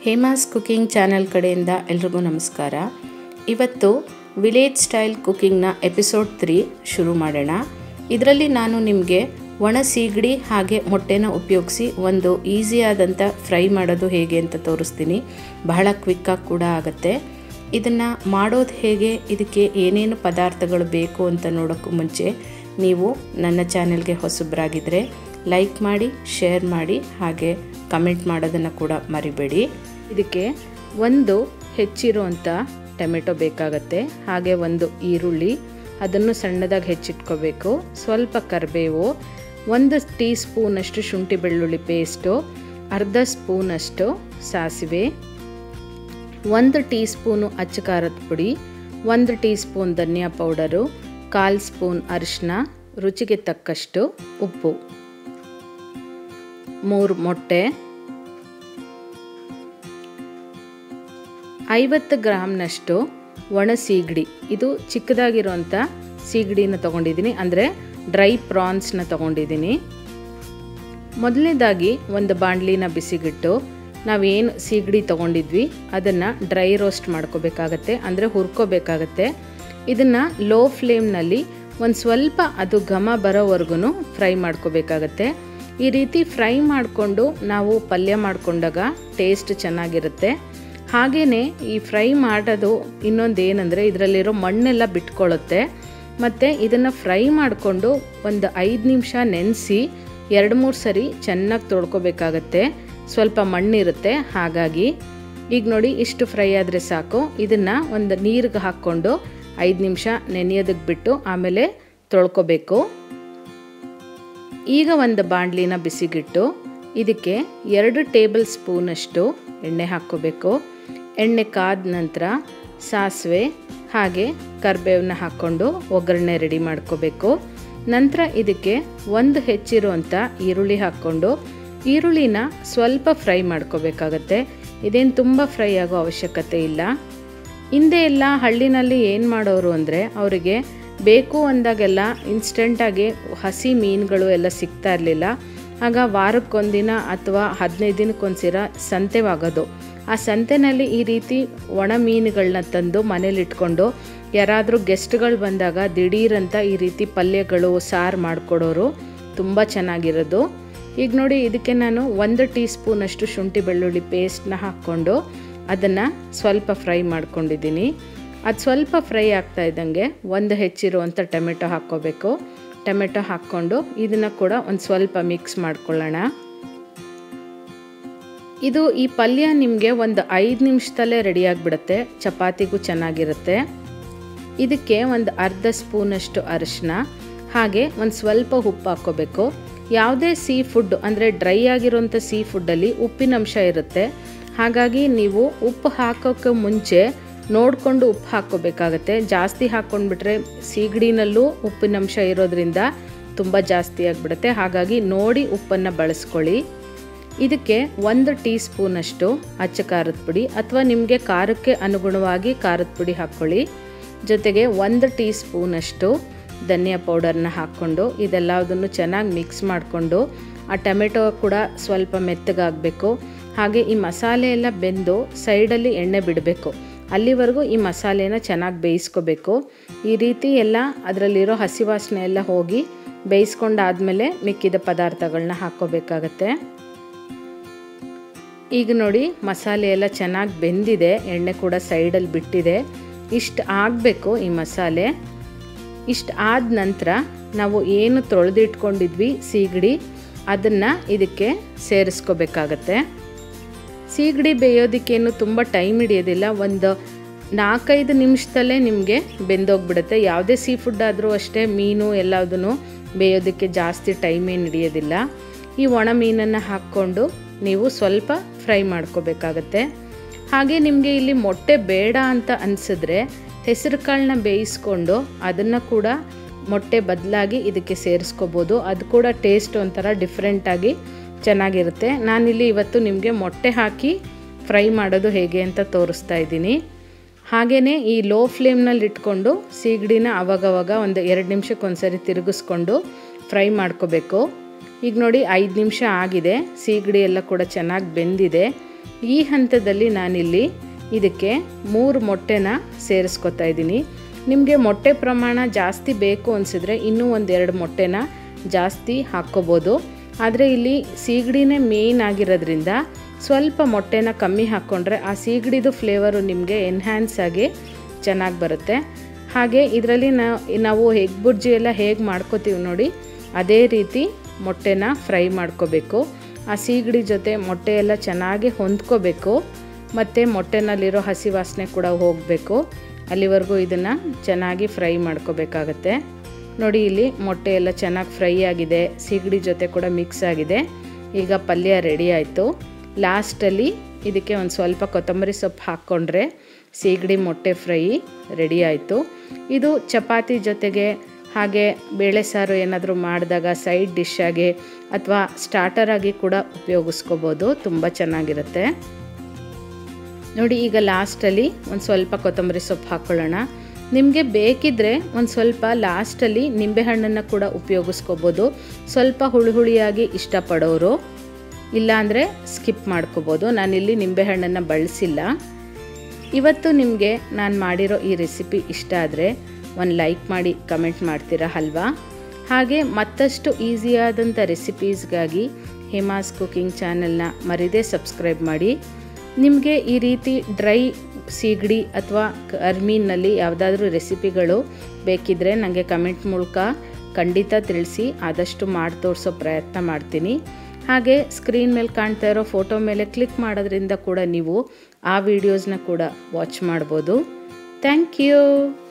Hema's cooking channel ಕಡೆಯಿಂದ ಎಲ್ರಿಗೂ ನಮಸ್ಕಾರ ಇವತ್ತು ವಿಲೇಜ್ ಸ್ಟೈಲ್ ಕುಕಿಂಗ್ನ ಎಪಿಸೋಡ್ ತ್ರೀ ಶುರು ಮಾಡೋಣ ಇದರಲ್ಲಿ ನಾನು ನಿಮಗೆ ಒಣ ಸೀಗಡಿ ಹಾಗೆ ಮೊಟ್ಟೆನ ಉಪಯೋಗಿಸಿ ಒಂದು ಈಸಿಯಾದಂಥ ಫ್ರೈ ಮಾಡೋದು ಹೇಗೆ ಅಂತ ತೋರಿಸ್ತೀನಿ ಬಹಳ ಕ್ವಿಕ್ಕಾಗಿ ಕೂಡ ಆಗುತ್ತೆ ಇದನ್ನು ಮಾಡೋದು ಹೇಗೆ ಇದಕ್ಕೆ ಏನೇನು ಪದಾರ್ಥಗಳು ಬೇಕು ಅಂತ ನೋಡೋಕ್ಕೂ ಮುಂಚೆ ನೀವು ನನ್ನ ಚಾನೆಲ್ಗೆ ಹೊಸಬ್ರಾಗಿದ್ದರೆ ಲೈಕ್ ಮಾಡಿ ಶೇರ್ ಮಾಡಿ ಹಾಗೆ ಕಮೆಂಟ್ ಮಾಡೋದನ್ನು ಕೂಡ ಮರಿಬೇಡಿ ಇದಕ್ಕೆ ಒಂದು ಹೆಚ್ಚಿರುವಂಥ ಟೊಮೆಟೊ ಬೇಕಾಗತ್ತೆ ಹಾಗೆ ಒಂದು ಈರುಳ್ಳಿ ಅದನ್ನು ಸಣ್ಣದಾಗಿ ಹೆಚ್ಚಿಟ್ಕೋಬೇಕು ಸ್ವಲ್ಪ ಕರಿಬೇವು ಒಂದು ಟೀ ಸ್ಪೂನಷ್ಟು ಶುಂಠಿ ಬೆಳ್ಳುಳ್ಳಿ ಪೇಸ್ಟು ಅರ್ಧ ಸ್ಪೂನಷ್ಟು ಸಾಸಿವೆ ಒಂದು ಟೀ ಸ್ಪೂನು ಅಚ್ಚ ಖಾರದ ಪುಡಿ ಒಂದು ಟೀ ಸ್ಪೂನ್ ಧನಿಯಾ ಪೌಡರು ಕಾಲು ಸ್ಪೂನ್ ಅರಿಶಿನ ರುಚಿಗೆ ತಕ್ಕಷ್ಟು ಉಪ್ಪು ಮೂರು ಮೊಟ್ಟೆ ಐವತ್ತು ಗ್ರಾಮ್ನಷ್ಟು ಒಣ ಸೀಗಡಿ ಇದು ಚಿಕ್ಕದಾಗಿರೋಂಥ ಸೀಗಡಿನ ತೊಗೊಂಡಿದ್ದೀನಿ ಅಂದರೆ ಡ್ರೈ ಪ್ರಾನ್ಸ್ನ ತೊಗೊಂಡಿದ್ದೀನಿ ಮೊದಲನೇದಾಗಿ ಒಂದು ಬಾಣಲಿನ ಬಿಸಿಗಿಟ್ಟು ನಾವೇನು ಸೀಗಡಿ ತೊಗೊಂಡಿದ್ವಿ ಅದನ್ನು ಡ್ರೈ ರೋಸ್ಟ್ ಮಾಡ್ಕೋಬೇಕಾಗತ್ತೆ ಅಂದರೆ ಹುರ್ಕೋಬೇಕಾಗತ್ತೆ ಇದನ್ನು ಲೋ ಫ್ಲೇಮ್ನಲ್ಲಿ ಒಂದು ಸ್ವಲ್ಪ ಅದು ಘಮ ಬರೋವರೆಗೂ ಫ್ರೈ ಮಾಡ್ಕೋಬೇಕಾಗತ್ತೆ ಈ ರೀತಿ ಫ್ರೈ ಮಾಡಿಕೊಂಡು ನಾವು ಪಲ್ಯ ಮಾಡಿಕೊಂಡಾಗ ಟೇಸ್ಟ್ ಚೆನ್ನಾಗಿರುತ್ತೆ ಹಾಗೆಯೇ ಈ ಫ್ರೈ ಮಾಡೋದು ಇನ್ನೊಂದು ಏನಂದರೆ ಇದರಲ್ಲಿರೋ ಮಣ್ಣೆಲ್ಲ ಬಿಟ್ಕೊಳ್ಳುತ್ತೆ ಮತ್ತು ಇದನ್ನು ಫ್ರೈ ಮಾಡಿಕೊಂಡು ಒಂದು ಐದು ನಿಮಿಷ ನೆನೆಸಿ ಎರಡು ಮೂರು ಸರಿ ಚೆನ್ನಾಗಿ ತೊಳ್ಕೊಬೇಕಾಗತ್ತೆ ಸ್ವಲ್ಪ ಮಣ್ಣಿರುತ್ತೆ ಹಾಗಾಗಿ ಈಗ ನೋಡಿ ಇಷ್ಟು ಫ್ರೈ ಆದರೆ ಸಾಕು ಇದನ್ನು ಒಂದು ನೀರಿಗೆ ಹಾಕ್ಕೊಂಡು ಐದು ನಿಮಿಷ ನೆನೆಯೋದಕ್ಕೆ ಬಿಟ್ಟು ಆಮೇಲೆ ತೊಳ್ಕೊಬೇಕು ಈಗ ಒಂದು ಬಾಣಲಿನ ಬಿಸಿಗಿಟ್ಟು ಇದಕ್ಕೆ ಎರಡು ಟೇಬಲ್ ಸ್ಪೂನಷ್ಟು ಎಣ್ಣೆ ಹಾಕ್ಕೋಬೇಕು ಎಣ್ಣೆ ಕಾದ ನಂತರ ಸಾಸಿವೆ ಹಾಗೆ ಕರಿಬೇವನ್ನ ಹಾಕ್ಕೊಂಡು ಒಗ್ಗರಣೆ ರೆಡಿ ಮಾಡ್ಕೋಬೇಕು ನಂತರ ಇದಕ್ಕೆ ಒಂದು ಹೆಚ್ಚಿರುವಂಥ ಈರುಳ್ಳಿ ಹಾಕ್ಕೊಂಡು ಈರುಳ್ಳಿನ ಸ್ವಲ್ಪ ಫ್ರೈ ಮಾಡ್ಕೋಬೇಕಾಗತ್ತೆ ಇದೇನು ತುಂಬ ಫ್ರೈ ಆಗೋ ಅವಶ್ಯಕತೆ ಇಲ್ಲ ಹಿಂದೆ ಎಲ್ಲ ಹಳ್ಳಿನಲ್ಲಿ ಏನು ಮಾಡೋರು ಅಂದರೆ ಅವರಿಗೆ ಬೇಕು ಅಂದಾಗೆಲ್ಲ ಇನ್ಸ್ಟೆಂಟಾಗಿ ಹಸಿ ಮೀನುಗಳು ಎಲ್ಲ ಸಿಗ್ತಾ ಇರಲಿಲ್ಲ ಆಗ ವಾರಕ್ಕೊಂದಿನ ಅಥವಾ ಹದಿನೈದು ದಿನಕ್ಕೊಂದ್ಸಿರ ಸಂತೆವಾಗೋದು ಆ ಸಂತೆನಲ್ಲಿ ಈ ರೀತಿ ಒಣ ಮೀನುಗಳನ್ನ ತಂದು ಮನೇಲಿ ಇಟ್ಕೊಂಡು ಯಾರಾದರೂ ಗೆಸ್ಟ್ಗಳು ಬಂದಾಗ ದಿಢೀರಂತ ಈ ರೀತಿ ಪಲ್ಯಗಳು ಸಾರು ಮಾಡಿಕೊಡೋರು ತುಂಬ ಚೆನ್ನಾಗಿರೋದು ಈಗ ನೋಡಿ ಇದಕ್ಕೆ ನಾನು ಒಂದು ಟೀ ಸ್ಪೂನಷ್ಟು ಶುಂಠಿ ಬೆಳ್ಳುಳ್ಳಿ ಪೇಸ್ಟ್ನ ಹಾಕ್ಕೊಂಡು ಅದನ್ನು ಸ್ವಲ್ಪ ಫ್ರೈ ಮಾಡ್ಕೊಂಡಿದ್ದೀನಿ ಅದು ಸ್ವಲ್ಪ ಫ್ರೈ ಆಗ್ತಾ ಇದ್ದಂಗೆ ಒಂದು ಹೆಚ್ಚಿರುವಂಥ ಟೊಮೆಟೊ ಹಾಕ್ಕೋಬೇಕು ಟೊಮೆಟೊ ಹಾಕ್ಕೊಂಡು ಇದನ್ನು ಕೂಡ ಒಂದು ಸ್ವಲ್ಪ ಮಿಕ್ಸ್ ಮಾಡ್ಕೊಳ್ಳೋಣ ಇದು ಈ ಪಲ್ಯ ನಿಮಗೆ ಒಂದು ಐದು ನಿಮಿಷದಲ್ಲೇ ರೆಡಿಯಾಗಿಬಿಡುತ್ತೆ ಚಪಾತಿಗೂ ಚೆನ್ನಾಗಿರುತ್ತೆ ಇದಕ್ಕೆ ಒಂದು ಅರ್ಧ ಸ್ಪೂನಷ್ಟು ಅರಿಶಿನ ಹಾಗೆ ಒಂದು ಸ್ವಲ್ಪ ಉಪ್ಪು ಹಾಕ್ಕೋಬೇಕು ಯಾವುದೇ ಸೀ ಫುಡ್ ಅಂದರೆ ಡ್ರೈ ಆಗಿರೋಂಥ ಸೀ ಫುಡ್ಡಲ್ಲಿ ಉಪ್ಪಿನಂಶ ಇರುತ್ತೆ ಹಾಗಾಗಿ ನೀವು ಉಪ್ಪು ಹಾಕೋಕ್ಕೆ ಮುಂಚೆ ನೋಡಿಕೊಂಡು ಉಪ್ಪು ಹಾಕ್ಕೋಬೇಕಾಗತ್ತೆ ಜಾಸ್ತಿ ಹಾಕ್ಕೊಂಡ್ಬಿಟ್ರೆ ಸೀಗಡಿನಲ್ಲೂ ಉಪ್ಪಿನಂಶ ಇರೋದ್ರಿಂದ ತುಂಬ ಜಾಸ್ತಿ ಆಗಿಬಿಡುತ್ತೆ ಹಾಗಾಗಿ ನೋಡಿ ಉಪ್ಪನ್ನು ಬಳಸ್ಕೊಳ್ಳಿ ಇದಕ್ಕೆ ಒಂದು ಟೀ ಸ್ಪೂನಷ್ಟು ಅಚ್ಚ ಖಾರದ ಪುಡಿ ಅಥವಾ ನಿಮಗೆ ಖಾರಕ್ಕೆ ಅನುಗುಣವಾಗಿ ಖಾರದ ಪುಡಿ ಹಾಕ್ಕೊಳ್ಳಿ ಜೊತೆಗೆ ಒಂದು ಟೀ ಸ್ಪೂನಷ್ಟು ಧನಿಯಾ ಪೌಡರ್ನ ಹಾಕ್ಕೊಂಡು ಇದೆಲ್ಲದನ್ನು ಚೆನ್ನಾಗಿ ಮಿಕ್ಸ್ ಮಾಡಿಕೊಂಡು ಆ ಟೊಮೆಟೊ ಕೂಡ ಸ್ವಲ್ಪ ಮೆತ್ತಗಾಗಬೇಕು ಹಾಗೆ ಈ ಮಸಾಲೆ ಎಲ್ಲ ಬೆಂದು ಸೈಡಲ್ಲಿ ಎಣ್ಣೆ ಬಿಡಬೇಕು ಅಲ್ಲಿವರೆಗೂ ಈ ಮಸಾಲೆನ ಚೆನ್ನಾಗಿ ಬೇಯಿಸ್ಕೋಬೇಕು ಈ ರೀತಿ ಎಲ್ಲ ಅದರಲ್ಲಿರೋ ಹಸಿ ವಾಸನೆ ಎಲ್ಲ ಹೋಗಿ ಬೇಯಿಸ್ಕೊಂಡಾದಮೇಲೆ ಮಿಕ್ಕಿದ ಪದಾರ್ಥಗಳನ್ನ ಹಾಕ್ಕೋಬೇಕಾಗತ್ತೆ ಈಗ ನೋಡಿ ಮಸಾಲೆ ಎಲ್ಲ ಚೆನ್ನಾಗಿ ಬೆಂದಿದೆ ಎಣ್ಣೆ ಕೂಡ ಸೈಡಲ್ಲಿ ಬಿಟ್ಟಿದೆ ಇಷ್ಟು ಆಗಬೇಕು ಈ ಮಸಾಲೆ ಇಷ್ಟು ಆದ ನಂತರ ನಾವು ಏನು ತೊಳೆದಿಟ್ಕೊಂಡಿದ್ವಿ ಸೀಗಡಿ ಅದನ್ನು ಇದಕ್ಕೆ ಸೇರಿಸ್ಕೋಬೇಕಾಗತ್ತೆ ಸೀಗಡಿ ಬೇಯೋದಕ್ಕೇನು ತುಂಬ ಟೈಮ್ ಹಿಡಿಯೋದಿಲ್ಲ ಒಂದು ನಾಲ್ಕೈದು ನಿಮಿಷದಲ್ಲೇ ನಿಮಗೆ ಬೆಂದೋಗ್ಬಿಡುತ್ತೆ ಯಾವುದೇ ಸೀ ಫುಡ್ ಆದರೂ ಅಷ್ಟೇ ಮೀನು ಎಲ್ಲದೂ ಬೇಯೋದಕ್ಕೆ ಜಾಸ್ತಿ ಟೈಮ್ ಏನು ಹಿಡಿಯೋದಿಲ್ಲ ಈ ಒಣ ಮೀನನ್ನು ಹಾಕ್ಕೊಂಡು ನೀವು ಸ್ವಲ್ಪ ಫ್ರೈ ಮಾಡ್ಕೋಬೇಕಾಗತ್ತೆ ಹಾಗೆ ನಿಮಗೆ ಇಲ್ಲಿ ಮೊಟ್ಟೆ ಬೇಡ ಅಂತ ಅನಿಸಿದ್ರೆ ಹೆಸರು ಕಾಳನ್ನ ಬೇಯಿಸ್ಕೊಂಡು ಅದನ್ನು ಕೂಡ ಮೊಟ್ಟೆ ಬದಲಾಗಿ ಇದಕ್ಕೆ ಸೇರಿಸ್ಕೋಬೋದು ಅದು ಕೂಡ ಟೇಸ್ಟ್ ಒಂಥರ ಡಿಫ್ರೆಂಟಾಗಿ ಚೆನ್ನಾಗಿರುತ್ತೆ ನಾನಿಲ್ಲಿ ಇವತ್ತು ನಿಮಗೆ ಮೊಟ್ಟೆ ಹಾಕಿ ಫ್ರೈ ಮಾಡೋದು ಹೇಗೆ ಅಂತ ತೋರಿಸ್ತಾ ಇದ್ದೀನಿ ಹಾಗೆಯೇ ಈ ಲೋ ಫ್ಲೇಮ್ನಲ್ಲಿ ಇಟ್ಕೊಂಡು ಸೀಗಡಿನ ಅವಾಗವಾಗ ಒಂದು ಎರಡು ನಿಮಿಷಕ್ಕೆ ಒಂದ್ಸರಿ ತಿರುಗಿಸ್ಕೊಂಡು ಫ್ರೈ ಮಾಡ್ಕೋಬೇಕು ಈಗ ನೋಡಿ ಐದು ನಿಮಿಷ ಆಗಿದೆ ಸೀಗಡಿ ಎಲ್ಲ ಕೂಡ ಚೆನ್ನಾಗಿ ಬೆಂದಿದೆ ಈ ಹಂತದಲ್ಲಿ ನಾನಿಲ್ಲಿ ಇದಕ್ಕೆ ಮೂರು ಮೊಟ್ಟೆನ ಸೇರಿಸ್ಕೊತಾ ಇದ್ದೀನಿ ನಿಮಗೆ ಮೊಟ್ಟೆ ಪ್ರಮಾಣ ಜಾಸ್ತಿ ಬೇಕು ಅನಿಸಿದ್ರೆ ಇನ್ನೂ ಒಂದೆರಡು ಮೊಟ್ಟೆನ ಜಾಸ್ತಿ ಹಾಕ್ಕೋಬೋದು ಆದರೆ ಇಲ್ಲಿ ಸೀಗಡಿನೇ ಮೇಯ್ನ್ ಆಗಿರೋದ್ರಿಂದ ಸ್ವಲ್ಪ ಮೊಟ್ಟೆನ ಕಮ್ಮಿ ಹಾಕ್ಕೊಂಡ್ರೆ ಆ ಸೀಗಡಿದು ಫ್ಲೇವರು ನಿಮಗೆ ಎನ್ಹ್ಯಾನ್ಸ್ ಆಗಿ ಚೆನ್ನಾಗಿ ಬರುತ್ತೆ ಹಾಗೆ ಇದರಲ್ಲಿ ನಾವು ಎಗ್ ಬುರ್ಜಿ ಎಲ್ಲ ಹೇಗೆ ಮಾಡ್ಕೋತೀವಿ ನೋಡಿ ಅದೇ ರೀತಿ ಮೊಟ್ಟೆನ ಫ್ರೈ ಮಾಡ್ಕೋಬೇಕು ಆ ಸೀಗಡಿ ಜೊತೆ ಮೊಟ್ಟೆ ಎಲ್ಲ ಚೆನ್ನಾಗಿ ಹೊಂದ್ಕೋಬೇಕು ಮತ್ತು ಮೊಟ್ಟೆನಲ್ಲಿರೋ ಹಸಿ ವಾಸನೆ ಕೂಡ ಹೋಗಬೇಕು ಅಲ್ಲಿವರೆಗೂ ಇದನ್ನು ಚೆನ್ನಾಗಿ ಫ್ರೈ ಮಾಡ್ಕೋಬೇಕಾಗತ್ತೆ ನೋಡಿ ಇಲ್ಲಿ ಮೊಟ್ಟೆ ಎಲ್ಲ ಚೆನ್ನಾಗಿ ಫ್ರೈ ಆಗಿದೆ ಸೀಗಡಿ ಜೊತೆ ಕೂಡ ಮಿಕ್ಸ್ ಆಗಿದೆ ಈಗ ಪಲ್ಯ ರೆಡಿ ಆಯಿತು ಲಾಸ್ಟಲ್ಲಿ ಇದಕ್ಕೆ ಒಂದು ಸ್ವಲ್ಪ ಕೊತ್ತಂಬರಿ ಸೊಪ್ಪು ಹಾಕ್ಕೊಂಡ್ರೆ ಸೀಗಡಿ ಮೊಟ್ಟೆ ಫ್ರೈ ರೆಡಿ ಆಯಿತು ಇದು ಚಪಾತಿ ಜೊತೆಗೆ ಹಾಗೆ ಬೇಳೆ ಸಾರು ಏನಾದರೂ ಮಾಡಿದಾಗ ಸೈಡ್ ಡಿಶ್ ಆಗಿ ಅಥವಾ ಸ್ಟಾರ್ಟರ್ ಆಗಿ ಕೂಡ ಉಪಯೋಗಿಸ್ಕೋಬೋದು ತುಂಬ ಚೆನ್ನಾಗಿರುತ್ತೆ ನೋಡಿ ಈಗ ಲಾಸ್ಟಲ್ಲಿ ಒಂದು ಸ್ವಲ್ಪ ಕೊತ್ತಂಬರಿ ಸೊಪ್ಪು ಹಾಕ್ಕೊಳ್ಳೋಣ ನಿಮಗೆ ಬೇಕಿದ್ದರೆ ಒಂದು ಸ್ವಲ್ಪ ಲಾಸ್ಟಲ್ಲಿ ನಿಂಬೆಹಣ್ಣನ್ನು ಕೂಡ ಉಪಯೋಗಿಸ್ಕೋಬೋದು ಸ್ವಲ್ಪ ಹುಳಿ ಹುಳಿಯಾಗಿ ಇಷ್ಟಪಡೋರು ಇಲ್ಲಾಂದರೆ ಸ್ಕಿಪ್ ಮಾಡ್ಕೋಬೋದು ನಾನಿಲ್ಲಿ ನಿಂಬೆಹಣ್ಣನ್ನು ಬಳಸಿಲ್ಲ ಇವತ್ತು ನಿಮಗೆ ನಾನು ಮಾಡಿರೋ ಈ ರೆಸಿಪಿ ಇಷ್ಟ ಆದರೆ ಒಂದು ಲೈಕ್ ಮಾಡಿ ಕಮೆಂಟ್ ಮಾಡ್ತೀರಾ ಅಲ್ವಾ ಹಾಗೆ ಮತ್ತಷ್ಟು ಈಸಿಯಾದಂಥ ರೆಸಿಪೀಸ್ಗಾಗಿ ಹೇಮಾಸ್ ಕುಕಿಂಗ್ ಚಾನಲ್ನ ಮರಿದೇ ಸಬ್ಸ್ಕ್ರೈಬ್ ಮಾಡಿ ನಿಮಗೆ ಈ ರೀತಿ ಡ್ರೈ ಸೀಗಡಿ ಅಥವಾ ಕರ್ಮೀನಲ್ಲಿ ಯಾವುದಾದ್ರೂ ರೆಸಿಪಿಗಳು ಬೇಕಿದ್ದರೆ ನನಗೆ ಕಮೆಂಟ್ ಮೂಲಕ ಖಂಡಿತ ತಿಳಿಸಿ ಆದಷ್ಟು ಮಾಡಿ ತೋರಿಸೋ ಪ್ರಯತ್ನ ಮಾಡ್ತೀನಿ ಹಾಗೆ ಸ್ಕ್ರೀನ್ ಮೇಲೆ ಕಾಣ್ತಾ ಇರೋ ಫೋಟೋ ಮೇಲೆ ಕ್ಲಿಕ್ ಮಾಡೋದ್ರಿಂದ ಕೂಡ ನೀವು ಆ ವಿಡಿಯೋಸ್ನ ಕೂಡ ವಾಚ್ ಮಾಡ್ಬೋದು ಥ್ಯಾಂಕ್ ಯು